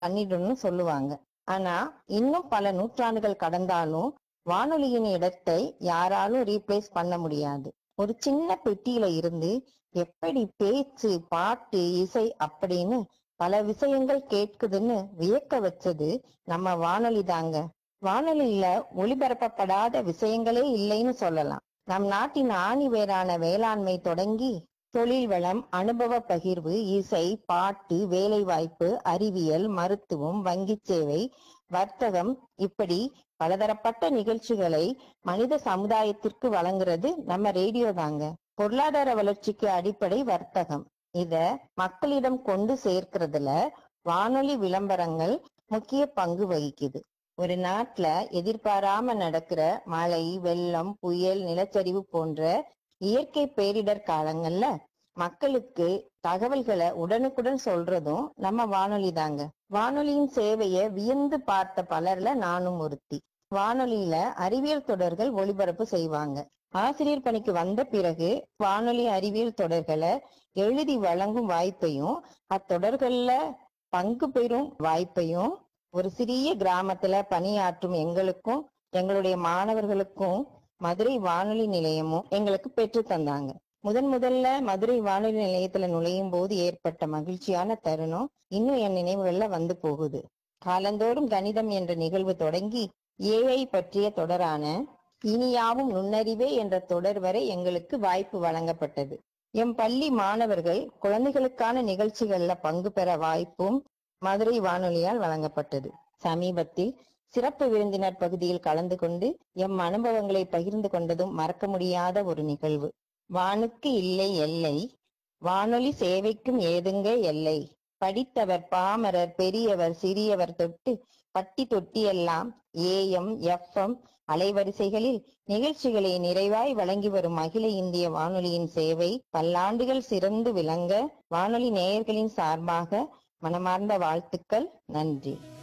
பண்ணிடணும்னு சொல்லுவாங்க ஆனா இன்னும் பல நூற்றாண்டுகள் கடந்தாலும் வானொலியின் இடத்தை யாராலும் ரீப்ளேஸ் பண்ண முடியாது ஒரு சின்ன பெட்டியில இருந்து எப்படி பேச்சு பாட்டு இசை அப்படின்னு பல விஷயங்கள் கேட்குதுன்னு வியக்க வச்சது நம்ம வானொலி தாங்க வானொலியில ஒளிபரப்பப்படாத விஷயங்களே இல்லைன்னு சொல்லலாம் நம் நாட்டின் ஆணி வேரான வேளாண்மை தொடங்கி தொழில் வளம் அனுபவ பகிர்வு இசை பாட்டு வேலைவாய்ப்பு அறிவியல் மருத்துவம் வங்கி சேவை வர்த்தகம் இப்படி பலதரப்பட்ட நிகழ்ச்சிகளை மனித சமுதாயத்திற்கு வழங்குறது நம்ம ரேடியோ தாங்க பொருளாதார வளர்ச்சிக்கு அடிப்படை வர்த்தகம் இத மக்களிடம் கொண்டு சேர்க்கிறதுல வானொலி விளம்பரங்கள் முக்கிய பங்கு வகிக்குது ஒரு நாட்டுல எதிர்பாராம நடக்கிற மழை வெள்ளம் புயல் நிலச்சரிவு போன்ற இயற்கை பேரிடர் காலங்கள்ல மக்களுக்கு தகவல்களை உடனுக்குடன் சொல்றதும் நம்ம வானொலி தாங்க வானொலியின் சேவையை வியந்து பார்த்த பலர்ல நானும் ஒருத்தி வானொலியில அறிவியல் தொடர்கள் ஒளிபரப்பு செய்வாங்க ஆசிரியர் பணிக்கு வந்த பிறகு வானொலி அறிவியல் தொடர்களை எழுதி வழங்கும் வாய்ப்பையும் அத்தொடர்கள்ல பங்கு பெறும் வாய்ப்பையும் ஒரு சிறிய கிராமத்துல பணியாற்றும் எங்களுக்கும் எங்களுடைய மாணவர்களுக்கும் மதுரை வானொலி நிலையமும் எங்களுக்கு பெற்று தந்தாங்க முதன் முதல்ல மதுரை வானொலி நிலையத்துல நுழையும் போது ஏற்பட்ட மகிழ்ச்சியான தருணம் இன்னும் என் நினைவுகள்ல வந்து போகுது காலந்தோறும் கணிதம் என்ற நிகழ்வு தொடங்கி ஏஐ பற்றிய தொடரான இனியாவும் நுண்ணறிவே என்ற தொடர் வரை எங்களுக்கு வாய்ப்பு வழங்கப்பட்டது எம் பள்ளி மாணவர்கள் குழந்தைகளுக்கான நிகழ்ச்சிகள்ல பங்கு பெற வாய்ப்பும் மதுரை வானொலியால் வழங்கப்பட்டது சமீபத்தில் சிறப்பு விருந்தினர் பகுதியில் கலந்து கொண்டு எம் அனுபவங்களை பகிர்ந்து கொண்டதும் மறக்க முடியாத ஒரு நிகழ்வு வானுக்கு இல்லை எல்லை வானொலி சேவைக்கும் ஏதுங்க எல்லை படித்தவர் பாமரர் பெரியவர் சிறியவர் தொட்டு பட்டி தொட்டி எல்லாம் ஏஎம் எஃப்எம் அலைவரிசைகளில் நிகழ்ச்சிகளை நிறைவாய் வழங்கி வரும் அகில இந்திய வானொலியின் சேவை பல்லாண்டுகள் சிறந்து விளங்க வானொலி நேயர்களின் சார்பாக மனமார்ந்த வாழ்த்துக்கள் நன்றி